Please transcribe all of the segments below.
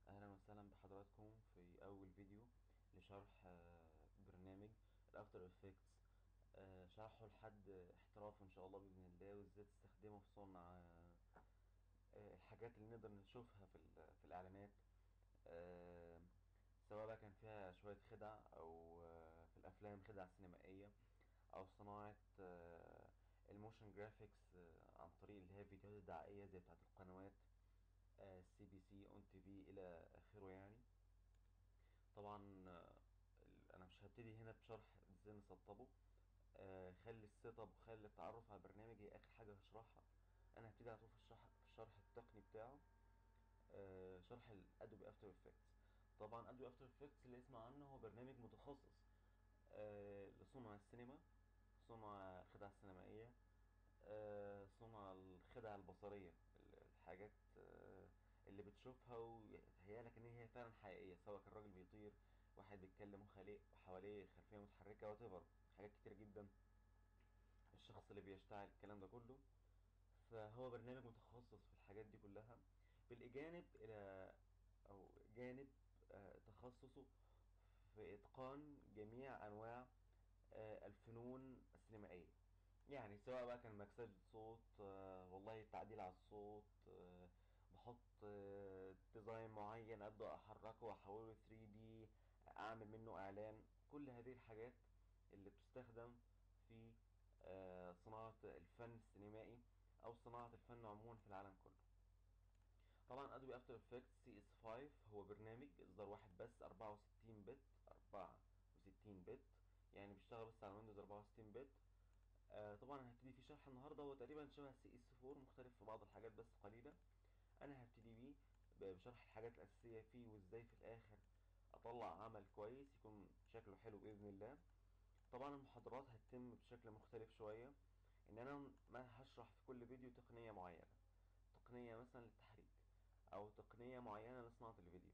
اهلا وسهلا بحضراتكم في اول فيديو لشرح آه، برنامج الافتر افكتس شرحه لحد احتراف ان شاء الله باذن الله وازاي تستخدمه في صنع آه، آه، الحاجات اللي نقدر نشوفها في ال- في الاعلانات آه، سواء بقى كان فيها شوية خدع او آه، في الافلام خدع سينمائية او صناعة آه، الموشن جرافيكس آه، عن طريق اللي هي الفيديوهات الدعائية زي بتاعت القنوات سي بي سي اون تي في الى اخره يعني طبعا آه، ال- انا مش هبتدي هنا بشرح ازاي نسطبه آه، خلي السيت اب وخلي التعرف على البرنامج هي اخر حاجه هشرحها انا هبتدي على طول في الشرح في الشرح التقني بتاعه آه، شرح الادوبي افتر افكتس طبعا ادوبي افتر افكتس اللي يسمع عنه هو برنامج متخصص آه، لصنع السينما صنع الخدع السينمائيه آه، صنع الخدع البصرية ال- الحاجات آه، اللي بتشوفها ويتهيألك ان هي فعلا حقيقية سواء كان راجل بيطير واحد بيتكلم وخليه وحواليه خلفية متحركة واتيفر حاجات كتير جدا الشخص اللي بيشتعل الكلام ده كله فهو برنامج متخصص في الحاجات دي كلها بالإجانب إلى أو جانب آه، تخصصه في إتقان جميع أنواع آه، الفنون السينمائية يعني سواء بقى كان مكساج صوت آه، والله تعديل على الصوت آه، بحط آه، ديزاين معين ابدا احركه واحوله 3D اعمل منه اعلان كل هذه الحاجات اللي بتستخدم في آه، صناعة الفن السينمائي او صناعة الفن عموما في العالم كله طبعا ادوبي افتر افكتس سي اس 5 هو برنامج اصدار واحد بس 64 بت 64 بت يعني بيشتغل بس على ويندوز 64 بت آه طبعا هبتدي فيه شرح النهارده هو تقريبا شبه سي اس 4 مختلف في بعض الحاجات بس قليلا انا هبتدي بيه ب- بشرح الحاجات الاساسيه فيه وازاي في الاخر اطلع عمل كويس يكون شكله حلو باذن الله طبعا المحاضرات هتتم بشكل مختلف شويه ان انا ما هشرح في كل فيديو تقنيه معينه تقنيه مثلا للتحريك او تقنيه معينه لصناعه الفيديو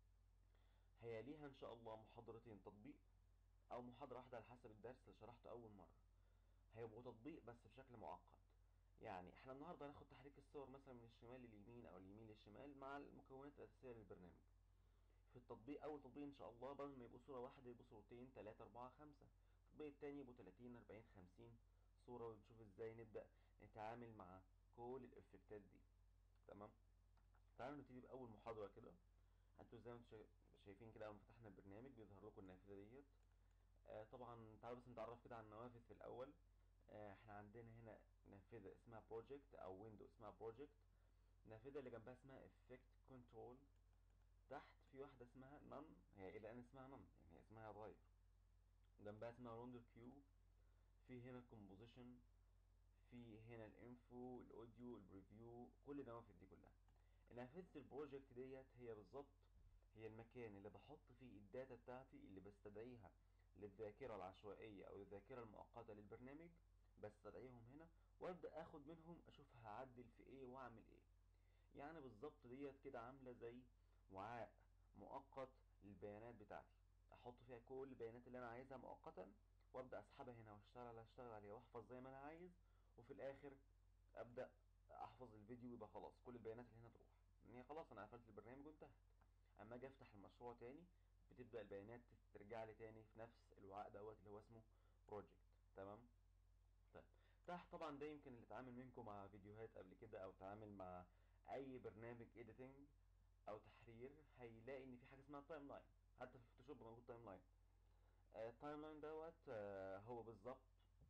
هي ليها ان شاء الله محاضرتين تطبيق او محاضره واحده على حسب الدرس اللي شرحته اول مره هيبقوا تطبيق بس بشكل معقد يعني احنا النهارده هناخد تحريك الصور مثلا من الشمال لليمين او اليمين للشمال مع المكونات الاساسيه للبرنامج في التطبيق اول تطبيق ان شاء الله بدل ما يبقوا صوره واحده يبقوا صورتين تلاتة اربعة خمسة التطبيق التاني يبقوا 30 40 50 صوره ونشوف ازاي نبدا نتعامل مع كل الافكتات دي تمام تعالوا نبتدي باول محاضره كده انتوا زي ما انتوا شايف- شايفين كده اول ما فتحنا البرنامج بيظهر لكم النافذه ديت آه طبعا تعالوا بس نتعرف كده على النوافذ في الاول آه احنا عندنا هنا نافذه اسمها بروجكت او ويندو اسمها بروجكت النافذه اللي جنبها اسمها افكت كنترول تحت في واحده اسمها نون هي الى الان اسمها نون يعني هي اسمها اتغير جنبها اسمها روندر كيو في هنا الكومبوزيشن في هنا الانفو الاوديو البريفيو كل النوافذ دي كلها نافذه البروجكت ديت هي بالظبط هي المكان اللي بحط فيه الداتا بتاعتي اللي بستدعيها للذاكره العشوائيه او الذاكره المؤقته للبرنامج بستدعيهم هنا وابدا اخد منهم اشوف هعدل في ايه واعمل ايه يعني بالظبط ديت كده عامله زي وعاء مؤقت للبيانات بتاعتي احط فيها كل البيانات اللي انا عايزها مؤقتا وابدا اسحبها هنا واشتغل عليها اشتغل عليها واحفظ زي ما انا عايز وفي الاخر ابدا احفظ الفيديو يبقى خلاص كل البيانات اللي هنا تروح ان هي خلاص انا قفلت البرنامج وانتهت اما اجي افتح المشروع تاني بتبدا البيانات ترجع لي تاني في نفس الوعاء دوت اللي هو اسمه بروجكت تمام طيب تحت طبعا ده يمكن اللي اتعامل منكم مع فيديوهات قبل كده او تعامل مع اي برنامج اديتنج او تحرير هيلاقي ان في حاجه اسمها تايم لاين حتى في الفوتوشوب موجود تايم لاين التايم لاين دوت آه، هو بالظبط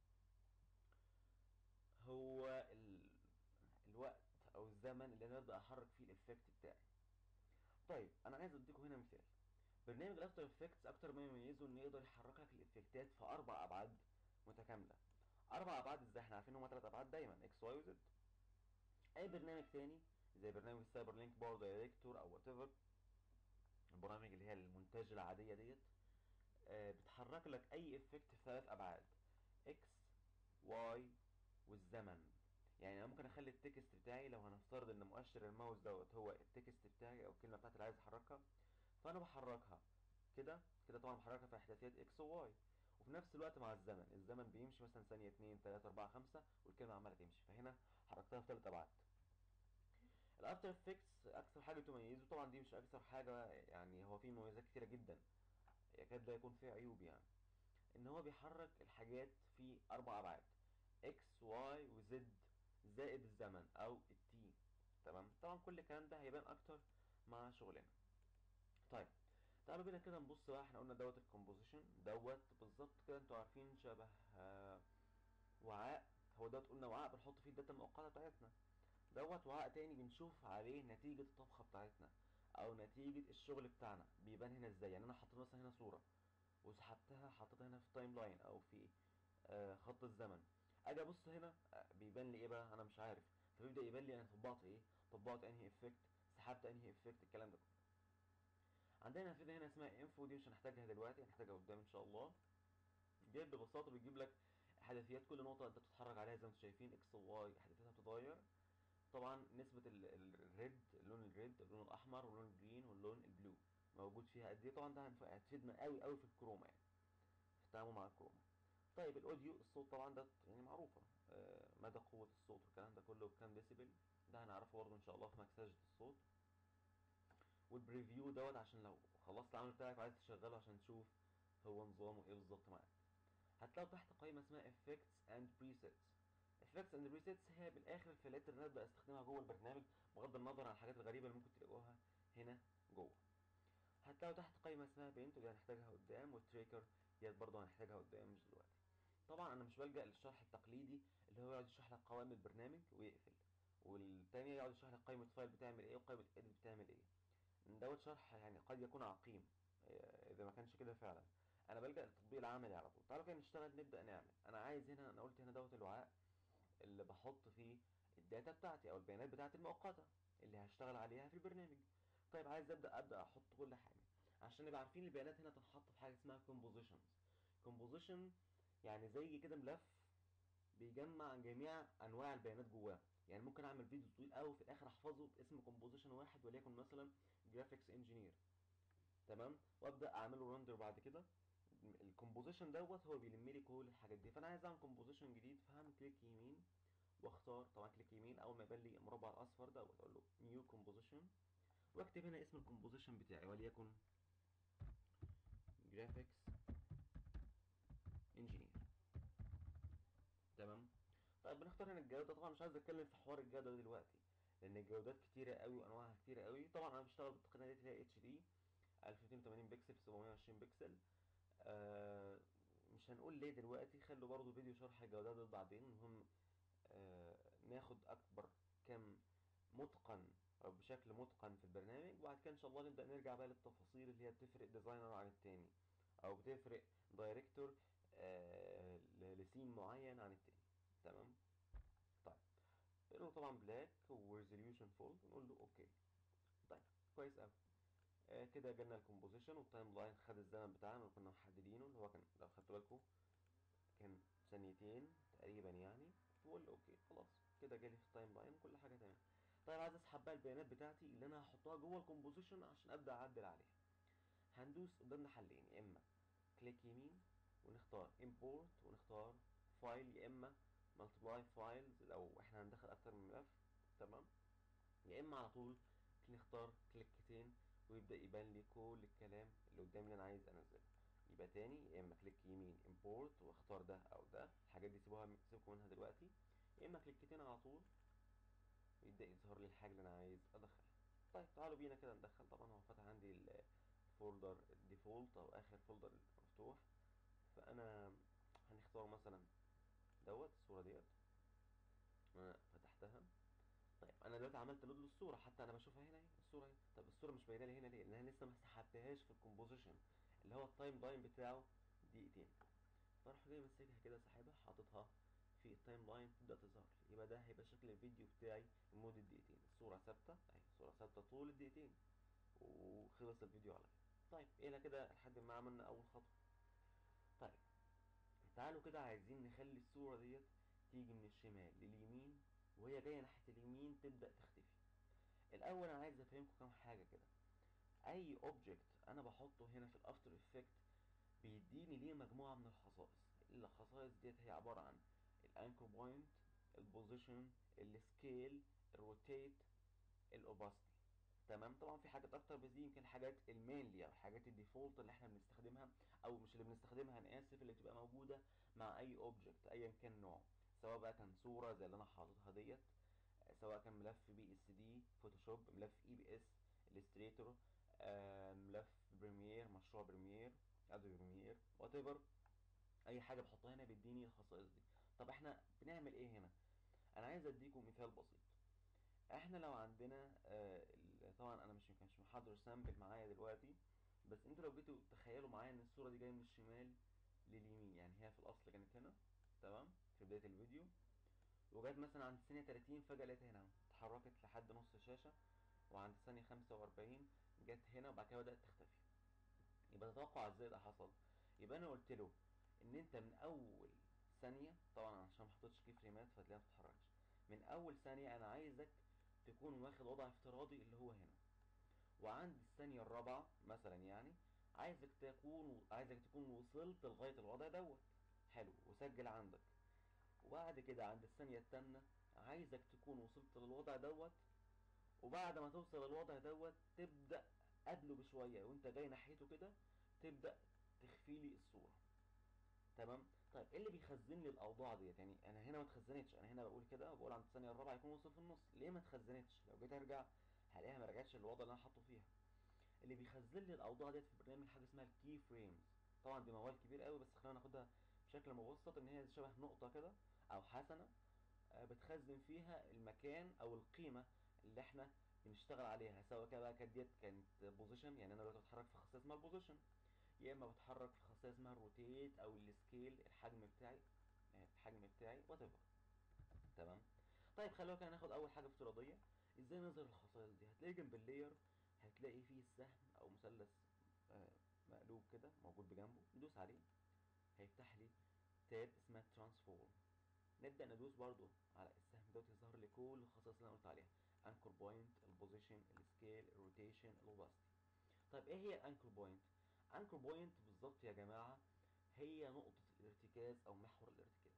هو ال... الوقت او الزمن اللي انا ابدا احرك فيه الافكت بتاعي طيب انا عايز اديكم هنا مثال برنامج الافتر افكتس اكتر ما يميزه انه يقدر يحرك لك الافكتات في اربع ابعاد متكامله اربع ابعاد ازاي احنا عارفين ان هم ثلاث ابعاد دايما اكس واي وزد اي برنامج تاني زي برنامج السايبر لينك باور دايركتور او وات ايفر البرامج اللي هي المونتاج العاديه ديت آه، بتحرك لك اي افكت في ثلاث ابعاد اكس واي والزمن يعني انا ممكن اخلي التكست بتاعي لو هنفترض ان مؤشر الماوس دوت هو التكست بتاعي او الكلمه بتاعتي اللي عايز احركها فانا بحركها كده كده طبعا بحركها في احداثيات اكس وواي وفي نفس الوقت مع الزمن الزمن بيمشي مثلا ثانيه 2 3 4 5 والكلمه عماله تمشي فهنا حركتها في ثلاث ابعاد الافتر افكتس اكثر حاجه تميزه طبعا دي مش اكثر حاجه يعني هو فيه مميزات كتيره جدا يكاد لا يكون فيه عيوب يعني ان هو بيحرك الحاجات في اربع ابعاد اكس واي وزد زائد الزمن او التي تمام طبعا كل الكلام ده هيبان اكتر مع شغلنا طيب تعالوا بينا كده نبص بقى احنا قلنا دوت الكومبوزيشن دوت بالظبط كده انتوا عارفين شبه آه وعاء هو دوت قلنا وعاء بنحط فيه الداتا المؤقته بتاعتنا دوت وعاء تاني بنشوف عليه نتيجه الطبخه بتاعتنا او نتيجه الشغل بتاعنا بيبان هنا ازاي يعني انا حطيت مثلا هنا صوره وسحبتها حطيتها هنا في تايم لاين او في آه خط الزمن اجي ابص هنا آه بيبان لي ايه بقى انا مش عارف فبيبدا يبان لي انا طبقت ايه طبقت انهي افكت سحبت انهي افكت الكلام ده كله عندنا فيدا هنا اسمها انفو دي مش هنحتاجها دلوقتي هنحتاجها قدام ان شاء الله دي ببساطه بتجيب لك حدثيات كل نقطه انت بتتحرك عليها زي ما انتم شايفين اكس وواي حدثياتها بتتغير طبعا نسبه الريد اللون الريد اللون الاحمر واللون الجرين واللون البلو موجود فيها قد ايه طبعا ده هتفيدنا قوي قوي في الكروما يعني في التعامل مع الكروما طيب الاوديو الصوت طبعا ده يعني معروفه آه مدى قوه الصوت والكلام ده كله بكام ديسيبل ده هنعرفه برضه ان شاء الله في مكسجة الصوت والبريفيو دوت عشان لو خلصت العمل بتاعك وعايز تشغله عشان تشوف هو نظامه ايه بالظبط معاك هتلاقوا تحت قائمه اسمها effects and presets effects and presets هي بالاخر الفلاتر اللي انا ابدا استخدمها جوه البرنامج بغض النظر عن الحاجات الغريبه اللي ممكن تلاقوها هنا جوه هتلاقوا تحت قائمه اسمها بينت ودي هنحتاجها قدام والتريكر ديت برضه هنحتاجها قدام مش دلوقتي طبعا انا مش بلجا للشرح التقليدي اللي هو يقعد يشرح لك قوائم البرنامج ويقفل والتانية يقعد يشرح لك قائمه فايل بتعمل ايه وقائمه اديت بتعمل ايه دوت شرح يعني قد يكون عقيم اذا ما كانش كده فعلا انا بلجا للتطبيق العملي على طول تعالوا كده نشتغل نبدا نعمل انا عايز هنا انا قلت هنا دوت الوعاء اللي بحط فيه الداتا بتاعتي او البيانات بتاعتي المؤقته اللي هشتغل عليها في البرنامج طيب عايز ابدا ابدا احط كل حاجه عشان نبقى عارفين البيانات هنا تنحط في حاجه اسمها كومبوزيشنز كومبوزيشن يعني زي كده ملف بيجمع جميع انواع البيانات جواه يعني ممكن اعمل فيديو طويل قوي في الاخر احفظه باسم كومبوزيشن واحد وليكن مثلا جرافيكس انجينير تمام وابدا اعمله رندر بعد كده الكومبوزيشن دوت هو بيلم لي كل الحاجات دي فانا عايز اعمل كومبوزيشن جديد فهعمل كليك يمين واختار طبعا كليك يمين اول ما يبان لي المربع الاصفر دوت اقول له نيو كومبوزيشن واكتب هنا اسم الكومبوزيشن بتاعي وليكن جرافيكس انجينير تمام طيب بنختار هنا الجوده طبعا مش عايز اتكلم في حوار الجوده دلوقتي لان الجودات كتيره قوي وانواعها كتيره قوي طبعا انا بشتغل بالتقنيه دي اللي هي اتش دي 1280 بكسل في 720 بكسل آه مش هنقول ليه دلوقتي خلوا برضو فيديو شرح الجودات دول بعدين المهم آه ناخد اكبر كم متقن او بشكل متقن في البرنامج وبعد كده ان شاء الله نبدا نرجع بقى للتفاصيل اللي هي بتفرق ديزاينر عن التاني او بتفرق دايركتور آه لسين معين عن التاني تمام طيب نقول له طبعا بلاك وريزوليوشن فول ونقول له اوكي طيب كويس قوي آه كده جالنا الكومبوزيشن والتايم لاين خد الزمن بتاعنا اللي كنا محددينه اللي هو كان لو خدتوا بالكم كان ثانيتين تقريبا يعني وقول اوكي خلاص كده جالي في التايم لاين كل حاجه تمام طيب عايز اسحب بقى البيانات بتاعتي اللي انا هحطها جوه الكومبوزيشن عشان ابدا اعدل عليها هندوس قدامنا حلين يا اما كليك يمين ونختار import ونختار فايل يا اما multiply files لو احنا هندخل اكتر من ملف تمام يا اما على طول نختار كليكتين ويبدا يبان لي كل الكلام اللي قدامي اللي انا عايز انزله يبقى تاني يا اما كليك يمين import واختار ده او ده الحاجات دي سيبوها سيبكم منها دلوقتي يا اما كليكتين على طول يبدا يظهر لي الحاجه اللي انا عايز ادخلها طيب تعالوا بينا كده ندخل طبعا هو فتح عندي الفولدر الديفولت او اخر فولدر مفتوح فانا هنختار مثلا دوت الصوره ديت انا فتحتها طيب انا دلوقتي عملت لود للصوره حتى انا بشوفها هنا اهي الصوره اهي طب الصوره مش باينه لي هنا ليه لان انا لسه ما سحبتهاش في الكومبوزيشن اللي هو التايم لاين بتاعه دقيقتين فاروح جاي ماسكها كده ساحبها حاططها في التايم لاين تبدا تظهر لي يبقى ده هيبقى شكل الفيديو بتاعي لمده دقيقتين الصوره ثابته اهي الصوره ثابته طول الدقيقتين وخلص الفيديو على كده طيب الى كده لحد ما عملنا اول خطوه طيب تعالوا كده عايزين نخلي الصوره ديت تيجي من الشمال لليمين وهي جايه ناحيه اليمين تبدا تختفي الاول انا عايز افهمكم كام حاجه كده اي اوبجكت انا بحطه هنا في الافتر افكت بيديني ليه مجموعه من الخصائص الخصائص ديت هي عباره عن الانكر بوينت البوزيشن السكيل الروتيت الاوباستي تمام طبعا في حاجات اكتر بس دي يمكن حاجات المينلي او حاجات الديفولت اللي احنا بنستخدمها او مش اللي بنستخدمها انا اسف اللي بتبقى موجوده مع اي اوبجكت ايا كان نوعه سواء بقى كان صوره زي اللي انا حاططها ديت سواء كان ملف بي اس دي فوتوشوب ملف اي بي اس الستريتور ملف بريمير مشروع بريمير ادوبي بريمير وات ايفر اي حاجه بحطها هنا بيديني الخصائص دي طب احنا بنعمل ايه هنا انا عايز اديكم مثال بسيط احنا لو عندنا آه طبعا انا مش مش محضر سامبل معايا دلوقتي بس انتوا لو جيتوا تخيلوا معايا ان الصوره دي جايه من الشمال لليمين يعني هي في الاصل كانت هنا تمام في بدايه الفيديو وجت مثلا عند الثانيه 30 فجاه لقيتها هنا اتحركت لحد نص الشاشه وعند الثانيه 45 جت هنا وبعد كده بدات تختفي يبقى تتوقع ازاي ده حصل يبقى انا قلت له ان انت من اول ثانيه طبعا عشان ما حطيتش كي فريمات فتلاقيها ما بتتحركش من اول ثانيه انا عايزك تكون واخد وضع افتراضي اللي هو هنا وعند الثانيه الرابعه مثلا يعني عايزك تكون عايزك تكون وصلت لغايه الوضع دوت حلو وسجل عندك وبعد كده عند الثانيه الثامنه عايزك تكون وصلت للوضع دوت وبعد ما توصل للوضع دوت تبدا قبله بشويه وانت جاي ناحيته كده تبدا تخفي لي الصوره تمام طيب ايه اللي بيخزن لي الاوضاع ديت يعني انا هنا ما اتخزنتش انا هنا بقول كده بقول عند الثانيه الرابعه يكون وصل في النص ليه ما اتخزنتش لو جيت ارجع هلاقيها ما رجعتش للوضع اللي انا حاطه فيها اللي بيخزن لي الاوضاع ديت في البرنامج حاجه اسمها الكي فريمز طبعا دي موال كبير قوي بس خلينا ناخدها بشكل مبسط ان هي شبه نقطه كده او حسنه بتخزن فيها المكان او القيمه اللي احنا بنشتغل عليها سواء كده بقى كانت ديت كانت بوزيشن يعني انا دلوقتي بتحرك في خاصيه اسمها البوزيشن يا اما بتحرك في خاصيه اسمها الروتيت او السكيل الحجم بتاعي الحجم بتاعي وات ايفر تمام طيب خلونا كده ناخد اول حاجه افتراضيه ازاي نظهر الخصائص دي هتلاقي جنب اللاير هتلاقي فيه السهم او مثلث آه مقلوب كده موجود بجنبه ندوس عليه هيفتح لي تاب اسمها ترانسفورم نبدا ندوس برضو على السهم دوت يظهر لي كل الخصائص اللي انا قلت عليها انكر بوينت البوزيشن السكيل الروتيشن الاوباستي طيب ايه هي الانكر بوينت انكر بوينت بالظبط يا جماعه هي نقطه الارتكاز او محور الارتكاز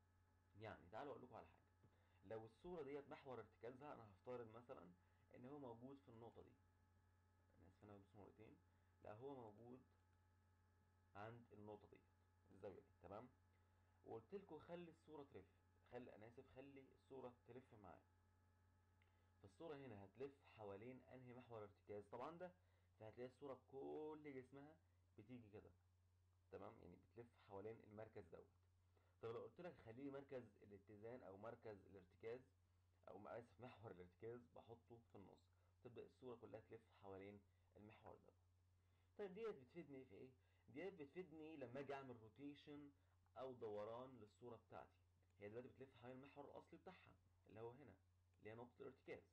يعني تعالوا اقول لكم على حاجه لو الصوره ديت محور ارتكازها انا هفترض مثلا ان هو موجود في النقطه دي انا اسف انا بدوس مرتين لا هو موجود عند النقطه ديت الزاويه دي تمام وقلت لكم خلي الصوره تلف خلي انا اسف خلي الصوره تلف معايا فالصوره هنا هتلف حوالين انهي محور ارتكاز طبعا ده فهتلاقي الصوره بكل جسمها بتيجي كده تمام يعني بتلف حوالين المركز دوت طب لو قلت لك خليه مركز الاتزان او مركز الارتكاز او اسف محور الارتكاز بحطه في النص تبدا الصوره كلها تلف حوالين المحور دوت طيب ديت بتفيدني في ايه ديت بتفيدني لما اجي اعمل روتيشن او دوران للصوره بتاعتي هي دلوقتي بتلف حوالين المحور الاصلي بتاعها اللي هو هنا اللي هي نقطه الارتكاز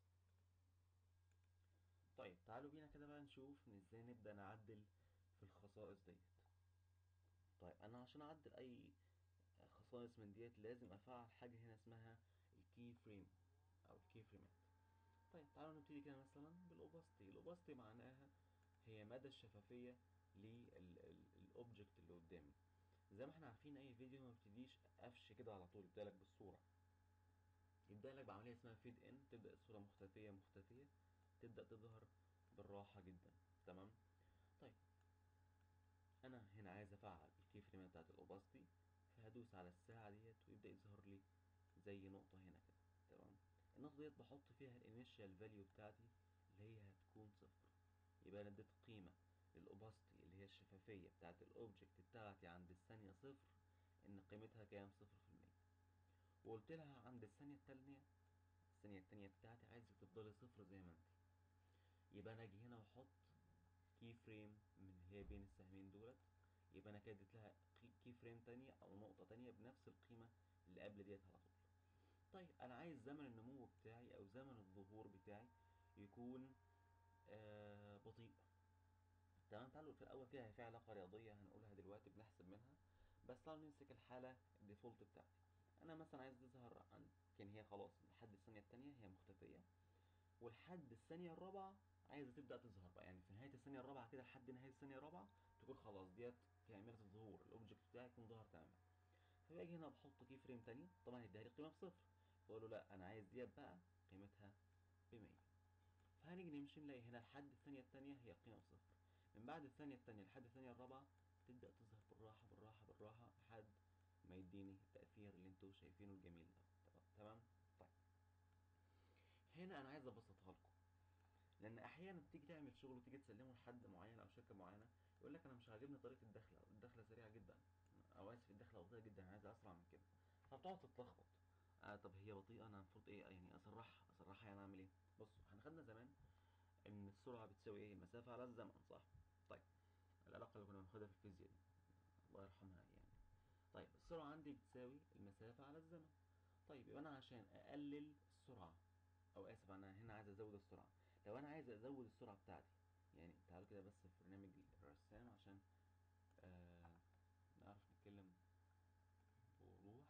طيب تعالوا بينا كده بقى نشوف ازاي نبدا نعدل في الخصائص ديت طيب انا عشان اعدل اي خصائص من ديت لازم افعل حاجه هنا اسمها الكي فريم او الكي فريمات طيب تعالوا نبتدي كده مثلا بالاوباستي الاوباستي معناها هي مدى الشفافيه للاوبجكت اللي قدامي زي ما احنا عارفين اي فيديو ما بتديش قفش كده على طول يبدا لك بالصوره يبدا لك بعمليه اسمها فيد ان تبدا الصوره مختفيه مختفيه تبدا تظهر بالراحه جدا تمام طيب انا هنا عايز افعل الكي فريم بتاعت الاوباستي فهدوس على الساعه ديت ويبدا يظهر لي زي نقطه هنا كده تمام النقطه ديت بحط فيها الانيشال فاليو بتاعتي اللي هي هتكون صفر يبقى انا اديت قيمه للاوباستي اللي هي الشفافيه بتاعت الاوبجكت بتاعتي عند الثانيه صفر ان قيمتها كام صفر في المية وقلت لها عند الثانيه التانية الثانيه التانية بتاعتي عايزك تفضلي صفر زي ما انت يبقى انا اجي هنا واحط كي فريم من اللي هي بين السهمين دولت يبقى انا كده اديت لها كي فريم تانية او نقطة تانية بنفس القيمة اللي قبل ديت على طول طيب انا عايز زمن النمو بتاعي او زمن الظهور بتاعي يكون آه بطيء تمام تعالوا في الاول كده في علاقة رياضية هنقولها دلوقتي بنحسب منها بس تعالوا نمسك الحالة الديفولت بتاعتي انا مثلا عايز تظهر عن كان هي خلاص لحد الثانية التانية هي مختفية ولحد الثانية الرابعة عايزة تبدأ تظهر بقى يعني في نهاية الثانية الرابعة كده لحد نهاية الثانية الرابعة تكون خلاص ديت كاملة الظهور الأوبجكت بتاعي يكون ظهر تماما فباجي هنا بحط كي فريم تاني طبعا هيديها لي قيمة بصفر فأقول له لا أنا عايز ديت بقى قيمتها ب 100 نمشي نلاقي هنا لحد الثانيه الثانيه هي قيمه صفر من بعد الثانيه الثانيه لحد الثانيه الرابعه تبدا تظهر بالراحه بالراحه بالراحه لحد ما يديني التاثير اللي انتوا شايفينه الجميل ده تمام طيب هنا انا عايز ابسطها لكم لان احيانا بتيجي تعمل شغل وتيجي تسلمه لحد معين او شركه معينه يقول لك انا مش عاجبني طريقه الدخله او الدخله سريعه جدا او اسف الدخله بطيئه جدا انا عايز اسرع من كده فبتقعد تتلخبط آه طب هي بطيئه انا المفروض ايه يعني اسرعها اسرعها يعني اعمل ايه بصوا احنا خدنا زمان ان السرعه بتساوي ايه المسافه على الزمن صح طيب العلاقه اللي كنا بناخدها في الفيزياء دي الله يرحمها يعني طيب السرعه عندي بتساوي المسافه على الزمن طيب يبقى انا عشان اقلل السرعه او اسف انا هنا عايز ازود السرعه لو انا عايز ازود السرعه بتاعتي يعني تعالوا كده بس في برنامج الرسام عشان آه نعرف نتكلم بوضوح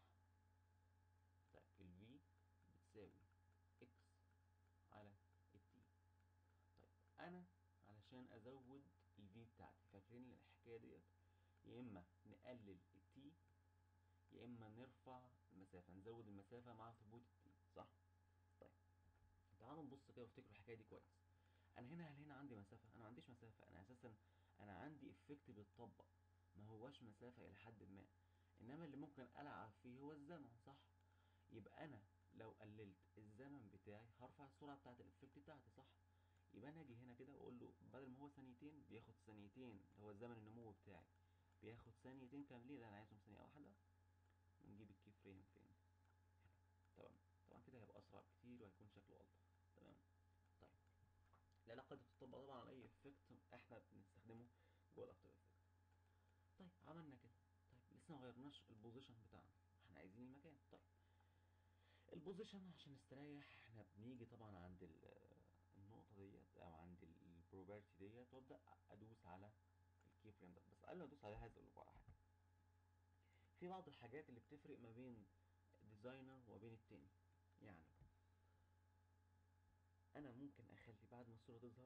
طيب ال V بتساوي X على ال T طيب أنا علشان أزود ال V بتاعتي فاكرين الحكاية ديت يا إما نقلل ال T يا إما نرفع المسافة نزود المسافة مع ثبوت ال T صح؟ طيب تعالوا نبص كده وافتكروا الحكاية دي كويس أنا هنا هل هنا عندي مسافة؟ أنا ما عنديش مسافة أنا أساسا أنا عندي إفكت بيتطبق ما هواش مسافة إلى حد ما إنما اللي ممكن ألعب فيه هو الزمن صح؟ يبقى انا لو قللت الزمن بتاعي هرفع السرعه بتاعه الافكت بتاعتي صح يبقى انا اجي هنا كده واقول له بدل ما هو ثانيتين بياخد ثانيتين اللي هو زمن النمو بتاعي بياخد ثانيتين كاملين لا انا عايزهم ثانيه واحده ونجيب الكي فريم فين هنا تمام طبعا كده هيبقى اسرع كتير وهيكون شكله الطف تمام طيب العلاقه دي بتطبق طبعا على اي افكت احنا بنستخدمه جوه الافتر افكت طيب عملنا كده طيب لسه ما غيرناش البوزيشن بتاعنا احنا عايزين المكان طيب البوزيشن عشان نستريح احنا بنيجي طبعا عند النقطة ديت او عند البروبرتي ديت وابدأ ادوس على الكي فريم ده بس قبل ما ادوس عليها عايز اقول لكم على حاجة في بعض الحاجات اللي بتفرق ما بين الديزاينر وما بين التاني يعني انا ممكن اخلي بعد ما الصورة تظهر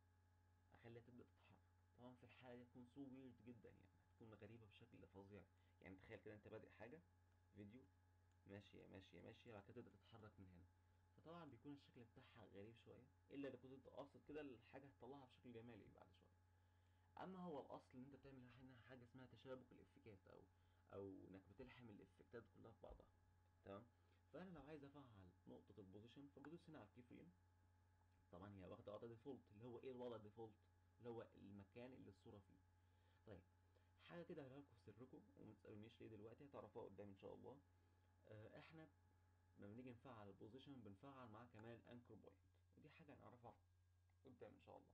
اخليها تبدأ تتحرك طبعا في الحالة دي هتكون سو ويرد جدا يعني هتكون غريبة بشكل فظيع يعني تخيل كده انت بادئ حاجة فيديو ماشية ماشية ماشية بعد كده تبدأ تتحرك من هنا فطبعا بيكون الشكل بتاعها غريب شوية إلا إذا كنت أنت قاصد كده الحاجة هتطلعها بشكل جمالي بعد شوية أما هو الأصل إن أنت بتعمل هنا حاجة اسمها تشابك الإفكات أو أو إنك بتلحم الإفكتات كلها في بعضها تمام فأنا لو عايز أفعل نقطة البوزيشن فبدوس هنا على الكي فريم طبعا هي واخدة وضع ديفولت اللي هو إيه الوضع ديفولت اللي هو المكان اللي الصورة فيه طيب حاجة كده هقولها لكم في سركم وما تسألونيش ليه دلوقتي هتعرفوها قدام إن شاء الله احنا لما بنيجي نفعل البوزيشن بنفعل معاه كمان الانكر بوينت ودي حاجه هنعرفها قدام ان شاء الله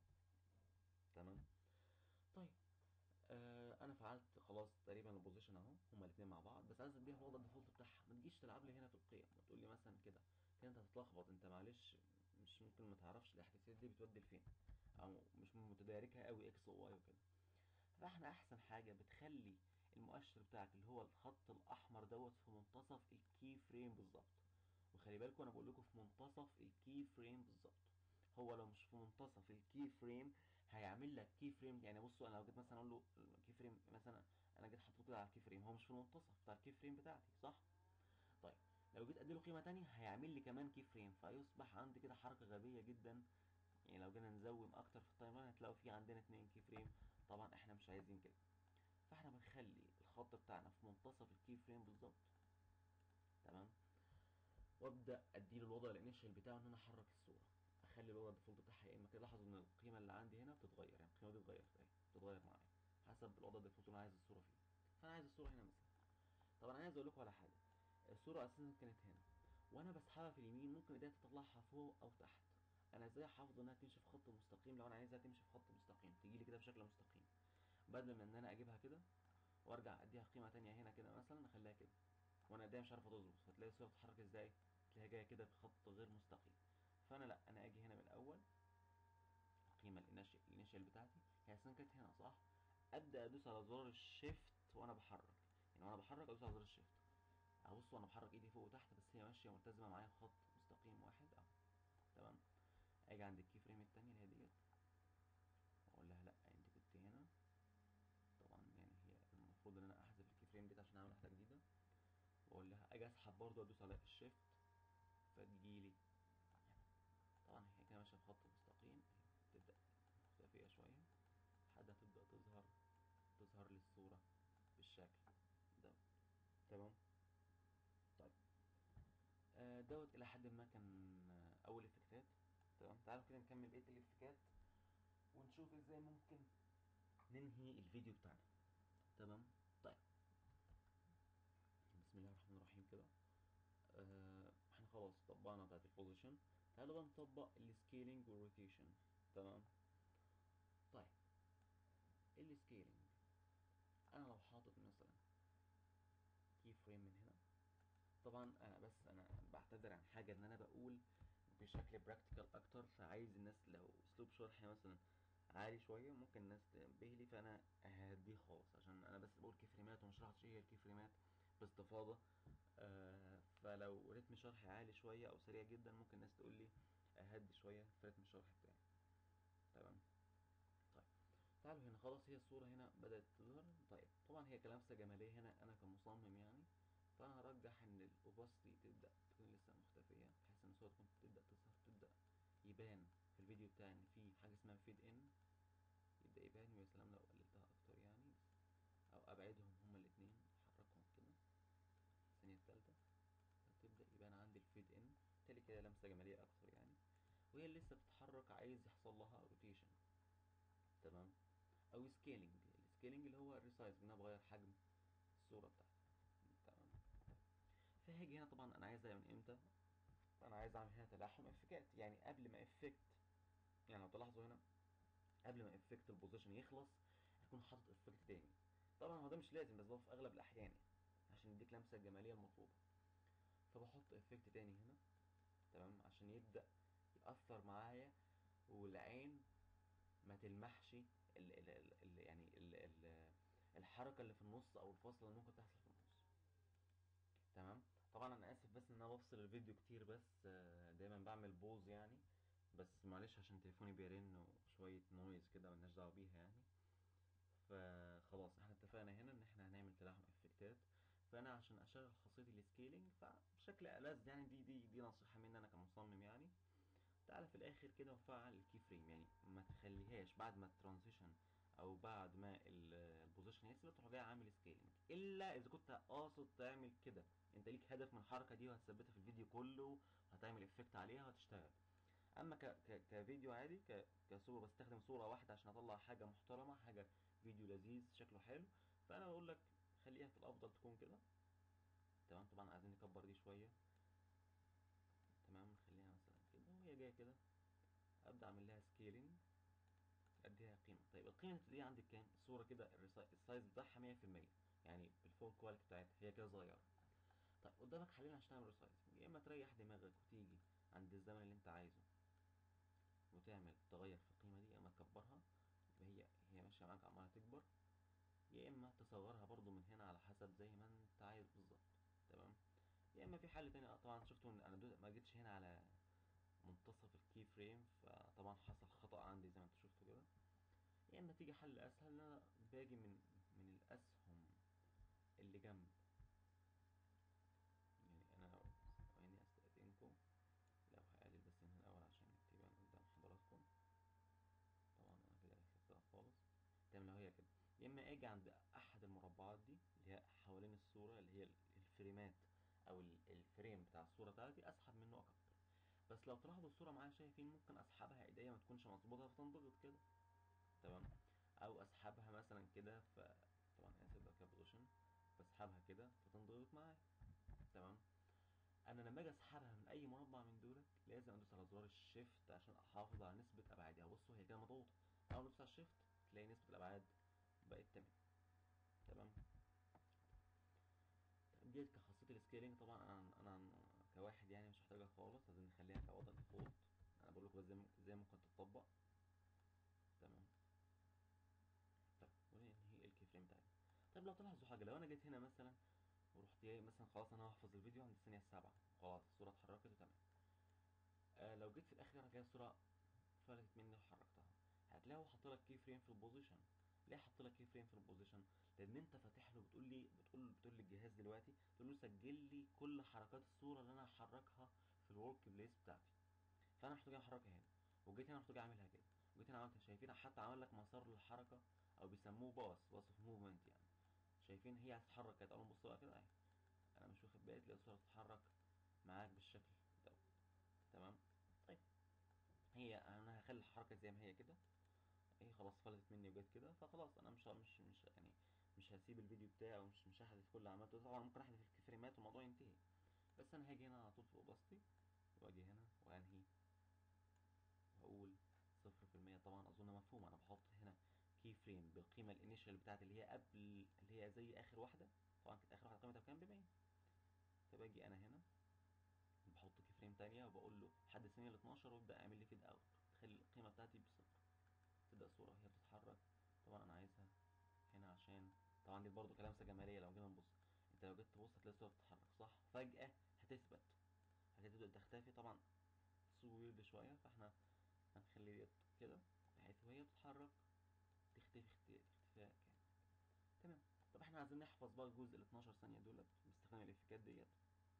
تمام طيب آه انا فعلت خلاص تقريبا البوزيشن اهو هما الاثنين مع بعض بس عايز اديها الوضع الديفولت بتاعها ما تجيش تلعب لي هنا في القيم وتقول لي مثلا كده كده انت هتتلخبط انت معلش مش ممكن ما تعرفش الاحداثيات دي بتودي لفين او مش متداركها قوي اكس وواي وكده فاحنا احسن حاجه بتخلي المؤشر بتاعك اللي هو الخط الاحمر دوت في منتصف الكي فريم بالظبط وخلي بالكم انا بقول لكم في منتصف الكي فريم بالظبط هو لو مش في منتصف الكي فريم هيعمل لك كي فريم يعني بصوا انا لو جيت مثلا اقول له الكي فريم مثلا انا جيت حطيته كده على الكي فريم هو مش في المنتصف بتاع الكي فريم بتاعتي صح طيب لو جيت اديله قيمه تانية هيعمل لي كمان كي فريم فيصبح عندي كده حركه غبيه جدا يعني لو جينا نزوم اكتر في التايم لاين هتلاقوا في عندنا اتنين كي فريم طبعا احنا مش عايزين كده فاحنا بنخلي الخط بتاعنا في منتصف الكي فريم بالظبط تمام وابدا اديله الوضع الانيشال بتاعه ان انا احرك الصوره اخلي الوضع الديفولت بتاعها يا اما كده لاحظوا ان القيمه اللي عندي هنا بتتغير يعني القيمه دي اتغيرت اهي بتتغير معايا حسب الوضع الديفولت اللي انا عايز الصوره فيه فانا عايز الصوره هنا مثلا طب انا عايز اقول لكم على حاجه الصوره اساسا كانت هنا وانا بسحبها في اليمين ممكن ايديا تطلعها فوق او تحت انا ازاي احافظ انها تمشي في خط مستقيم لو انا عايزها تمشي في خط مستقيم تيجي لي كده بشكل مستقيم بدل من ان انا اجيبها كده وارجع اديها قيمه تانية هنا كده مثلا اخليها كده وانا ايديا مش عارفه تظبط فتلاقي الصوره بتتحرك ازاي تلاقيها جايه كده بخط غير مستقيم فانا لا انا اجي هنا من الاول القيمه الانيشال بتاعتي هي اصلا كانت هنا صح ابدا ادوس على زرار الشيفت وانا بحرك يعني وانا بحرك ادوس على زرار الشيفت ابص وانا بحرك ايدي فوق وتحت بس هي ماشيه ملتزمه معايا بخط مستقيم واحد اهو تمام اجي عند الكي فريم التانية اللي هي ديت واقول لها لا انت كنت هنا طبعا يعني هي المفروض ان انا احذف الكي فريم ديت عشان اعمل واحده جديده واقول لها اجي اسحب برضو ادوس على الشيفت فتجيلي هنا طبعا هي كده ماشيه بخط مستقيم يظهر لي الصورة بالشكل ده تمام طيب آه دوت الى حد ما كان آه اول افكتات تمام تعالوا كده نكمل بقيه الافكتات ونشوف ازاي ممكن ننهي الفيديو بتاعنا تمام طيب بسم الله الرحمن الرحيم كده آه احنا خلاص طبقنا بتاعت البوزيشن تعالوا بقى نطبق السكيلينج والروتيشن تمام طيب السكيلينج انا لو حاطط مثلا كي فريم من هنا طبعا انا بس انا بعتذر عن حاجه ان انا بقول بشكل براكتيكال اكتر فعايز الناس لو اسلوب شرحي مثلا عالي شويه ممكن الناس تنبه لي فانا هديه خالص عشان انا بس بقول كي فريمات وما شرحتش ايه هي الكي فريمات باستفاضه آه فلو رتم شرحي عالي شويه او سريع جدا ممكن الناس تقول لي اهدي شويه في رتم الشرح بتاعي تمام طيب تعالوا هنا خلاص هي الصورة هنا بدأت تظهر طيب طبعا هي كلامسة جمالية هنا أنا كمصمم يعني فأنا هرجح إن الأوباستي تبدأ تكون لسه مختفية بحيث إن الصورة تكون تبدأ تظهر تبدأ يبان في الفيديو بتاعي إن في حاجة اسمها فيد إن يبدأ يبان ويا سلام لو قللتها أكتر يعني أو أبعدهم هما الاتنين أحركهم كده الثانية التالتة تبدأ يبان عندي الفيد إن بالتالي كده لمسة جمالية أكتر يعني وهي اللي لسه بتتحرك عايز يحصل لها روتيشن تمام او سكيلينج السكيلينج اللي هو الريسايز ان انا بغير حجم الصوره بتاعتي تمام فهاجي هنا طبعا انا عايز من امتى انا عايز اعمل هنا تلاحم افكات يعني قبل ما افكت يعني لو تلاحظوا هنا قبل ما افكت البوزيشن يخلص هكون حاطط افكت تاني طبعا هو ده مش لازم بس ده في اغلب الاحيان يعني عشان يديك لمسه الجماليه المطلوبه فبحط افكت تاني هنا تمام عشان يبدا يأثر معايا والعين ما تلمحش ال ال ال ال يعني ال ال الحركه اللي في النص او الفاصله اللي ممكن تحصل في النص تمام طبعا انا اسف بس ان انا بفصل الفيديو كتير بس دايما بعمل بوز يعني بس معلش عشان تليفوني بيرن وشويه نويز كده ملناش دعوه بيها يعني فخلاص احنا اتفقنا هنا ان احنا هنعمل تلاحم افكتات فانا عشان اشغل خاصيه السكيلينج فبشكل ألذ يعني دي دي دي نصيحه مني انا كمصمم يعني تعالى في الاخر كده وفعل الكي فريم يعني ما تخليهاش بعد ما الترانزيشن او بعد ما البوزيشن يثبت تروح جاي عامل سكيلينج الا اذا كنت قاصد تعمل كده انت ليك هدف من الحركه دي وهتثبتها في الفيديو كله وهتعمل افكت عليها وهتشتغل اما ك ك كفيديو عادي ك كصوره بستخدم صوره واحده عشان اطلع حاجه محترمه حاجه فيديو لذيذ شكله حلو فانا بقول لك خليها في الافضل تكون كده تمام طبعا عايزين نكبر دي شويه تمام نخليها مثلا كده وهي جايه كده ابدا اعمل لها سكيلينج اديها قيمه طيب القيمه دي عندك كام الصوره كده السايز بتاعها 100% يعني بالفول كواليتي بتاعتها هي كده صغيره طيب قدامك حلين عشان تعمل ريسايزنج يا اما تريح دماغك وتيجي عند الزمن اللي انت عايزه وتعمل تغير في القيمه دي يا اما تكبرها يبقى هي هي ماشيه معاك عماله تكبر يا اما تصغرها برضو من هنا على حسب زي ما انت عايز بالظبط تمام يا اما في حل تاني طبعا شفتوا ان انا ما جيتش هنا على منتصف الكي فريم فطبعا حصل خطأ عندي زي ما انتوا شفتوا كده يا اما تيجي حل اسهل ان انا باجي من من الاسهم اللي جنب يعني انا ثواني استأذنكم لو هقلل بس من الاول عشان تبان قدام حضراتكم طبعا انا كده ركبتها خالص تمام لو هي كده يا اما اجي عند احد المربعات دي اللي هي حوالين الصوره اللي هي الفريمات او الفريم بتاع الصوره بتاعتي اسحب منه اكتر بس لو تلاحظوا الصوره معايا شايفين ممكن اسحبها ايديا ما تكونش مظبوطه فتنضغط كده تمام او اسحبها مثلا كده ف طبعا اسف ده كده بوزيشن بسحبها كده فتنضغط معايا تمام انا لما اجي اسحبها من اي مربع من دولت لازم ادوس على زرار الشيفت عشان احافظ على نسبه ابعادها بصوا هي كده مضغوطه اول ما ادوس على الشيفت تلاقي نسبه الابعاد بقت تمام تمام ديت كخاصيه السكيلينج طبعا انا انا كواحد يعني مش محتاجها خالص لازم نخليها كوضع ديفولت انا بقول لكم ازاي ازاي ممكن تطبق تمام طيب وننهي الكي فريم بتاعي طيب لو تلاحظوا حاجه لو انا جيت هنا مثلا ورحت جاي مثلا خلاص انا هحفظ الفيديو عند الثانيه السابعه خلاص الصوره اتحركت وتمام آه لو جيت في الاخر هتلاقي الصوره فلتت مني وحركتها هتلاقيه حاط لك كي فريم في البوزيشن ليه حاط لك كي فريم في البوزيشن لان انت فاتح له بتقول لي بتقول بتقول للجهاز دلوقتي تقول له سجل لي كل حركات الصوره اللي انا هحركها في الورك بليس بتاعتي فانا محتاج احركها هنا وجيت هنا محتاج اعملها كده وجيت هنا عملت شايفين حتى عمل لك مسار للحركه او بيسموه باص باص اوف موفمنت يعني شايفين هي هتتحرك كده تعالوا نبص بقى كده اهي انا مش واخد بالي تلاقي الصوره تتحرك معاك بالشكل ده تمام طيب هي انا هخلي الحركه زي ما هي كده ايه خلاص فلتت مني وجت كده فخلاص انا مش مش مش يعني مش هسيب الفيديو بتاعي او مش مش هحذف كل اللي عملته طبعا ممكن احذف الفريمات والموضوع ينتهي بس انا هاجي هنا على طول في اوباستي واجي هنا وانهي واقول صفر في المية طبعا اظن مفهوم انا بحط هنا كي فريم بالقيمه الانيشال بتاعت اللي هي قبل اللي هي زي اخر واحده طبعا كانت اخر واحده قيمتها بكام ب 100 فباجي انا هنا بحط كي فريم تانية وبقول له حد الثانيه ل 12 وابدا اعمل لي فيد اوت تخلي القيمه بتاعتي بصفر تبدا الصوره هي بتتحرك طبعا انا عايزها هنا عشان طبعا دي برضو كلامسه جماليه لو جينا نبص انت لو جيت تبص هتلاقي الصوره بتتحرك صح فجاه هتثبت هتبدا تختفي طبعا صوير شويه فاحنا هنخلي ديت كده بحيث وهي بتتحرك تختفي اختفاء اختفاء كامل تمام طب احنا عايزين نحفظ بقى الجزء ال 12 ثانيه دولت باستخدام الافكات ديت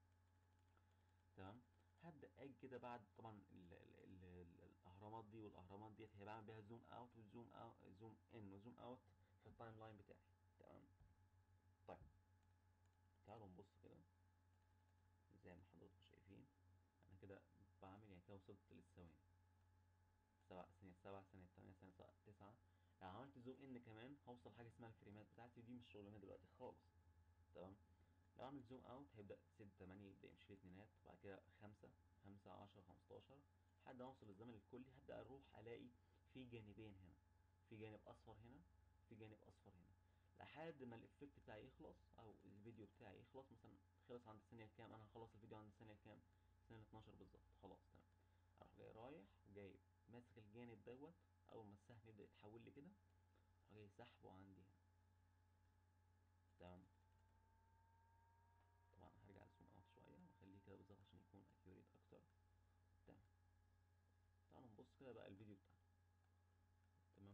تمام هبدا اجي كده بعد طبعا ال ال ال ال الاهرامات دي والاهرامات ديت هي بعمل بيها زوم اوت وزوم اوت زوم ان وزوم اوت في التايم لاين بتاعي تمام طيب تعالوا نبص كده زي ما حضراتكم شايفين انا كده بعمل يعني كده وصلت للثواني سبعة ثانية سبعة ثانية تمانية ثانية سبعة تسعة لو عملت زوم ان كمان هوصل حاجة اسمها الفريمات بتاعتي ودي مش شغلانة دلوقتي خالص تمام لو عملت زوم اوت هيبدأ ستة تمانية يبدأ يمشي لي اتنينات بعد كده خمسة خمسة عشرة خمستاشر لحد ما اوصل للزمن الكلي هبدأ اروح الاقي في جانبين هنا في جانب اصفر هنا في جانب اصفر هنا لحد ما الافكت بتاعي يخلص او الفيديو بتاعي يخلص مثلا خلص عند الثانية الكام انا هخلص الفيديو عند الثانية الكام الثانية 12 بالظبط خلاص تمام اروح جاي رايح وجايب ماسك الجانب دوت اول ما السهم يبدا يتحول لي كده اروح جاي سحبه عندي هنا تمام طبعا هرجع الزوم اوت شويه واخليه كده بالظبط عشان يكون اكيوريت اكتر تمام تعالوا نبص كده بقى الفيديو بتاعنا تمام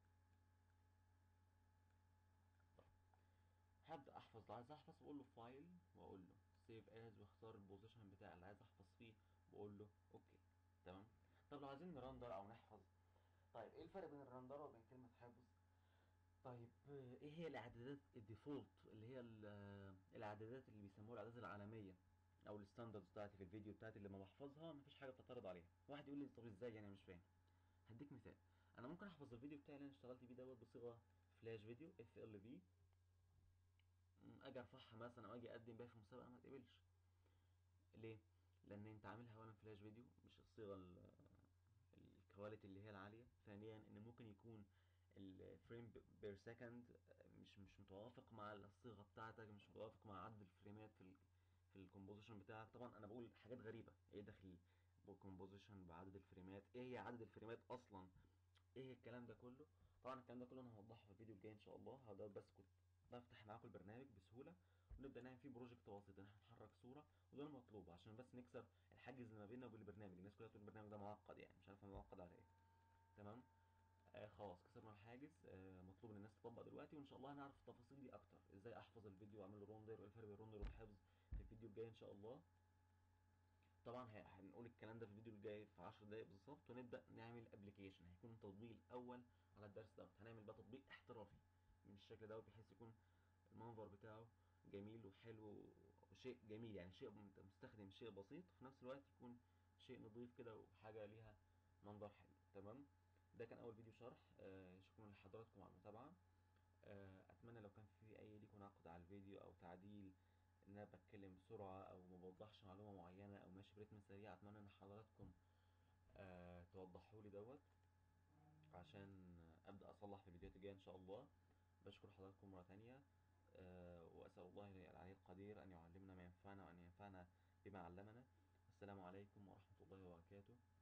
طيب هبدا احفظ لو عايز احفظ بقول له فايل واقول له سيف از واختار البوزيشن بتاع اللي عايز احفظ فيه واقول له اوكي تمام طب لو عايزين نرندر او نحفظ طيب ايه الفرق بين الرندره وبين كلمه حفظ طيب ايه هي الاعدادات الديفولت اللي هي ال- الاعدادات اللي بيسموها الاعدادات العالميه او الستاندردز بتاعتي في الفيديو بتاعتي اللي لما بحفظها مفيش حاجه بتعترض عليها واحد يقول لي طب ازاي يعني مش فاهم هديك مثال انا ممكن احفظ الفيديو بتاعي اللي انا اشتغلت بيه دوت بصيغه فلاش فيديو اف ال في اجي ارفعها مثلا او اجي اقدم بيها في مسابقه ما تقبلش ليه لان انت عاملها اولا فلاش فيديو مش الصيغه ال- الكواليتي اللي هي العاليه ثانيا ان ممكن يكون الفريم بير سكند مش مش متوافق مع الصيغه بتاعتك مش متوافق مع عدد الفريمات في ال في الكومبوزيشن بتاعك طبعا انا بقول حاجات غريبه ايه داخل الكومبوزيشن بعدد الفريمات ايه هي عدد الفريمات اصلا ايه الكلام ده كله طبعا الكلام ده كله انا هوضحه في الفيديو الجاي ان شاء الله هذا بس كنت بفتح معاكم البرنامج بسهوله ونبدا نعمل فيه بروجكت بسيط ان احنا نحرك صوره وده المطلوب عشان بس نكسر الحاجز اللي ما بيننا وبين البرنامج الناس كلها بتقول البرنامج ده معقد يعني مش عارف معقد على ايه تمام آه خلاص كسرنا الحاجز آه مطلوب ان الناس تطبق دلوقتي وان شاء الله هنعرف التفاصيل دي اكتر ازاي احفظ الفيديو واعمل له روندر وايه الفرق بين الروندر والحفظ في الفيديو الجاي ان شاء الله طبعا ه- هنقول الكلام ده في الفيديو الجاي في 10 دقايق بالظبط ونبدا نعمل ابلكيشن هيكون التطبيق الاول على الدرس دوت هنعمل بقى تطبيق احترافي من الشكل دوت بحيث يكون المنظر بتاعه جميل وحلو وشيء جميل يعني شيء انت مستخدم شيء بسيط وفي نفس الوقت يكون شيء نظيف كده وحاجه ليها منظر حلو تمام ده كان اول فيديو شرح آه شكرا لحضراتكم على المتابعه آه، اتمنى لو كان في اي ليكم نقد على الفيديو او تعديل ان انا بتكلم بسرعه او ما بوضحش معلومه معينه او ماشي برتم سريع اتمنى ان حضراتكم آه توضحوا لي دوت عشان ابدا اصلح في الفيديوهات الجايه ان شاء الله بشكر حضراتكم مره تانية آه واسال الله العلي القدير ان يعلمنا ما ينفعنا وان ينفعنا بما علمنا السلام عليكم ورحمه الله وبركاته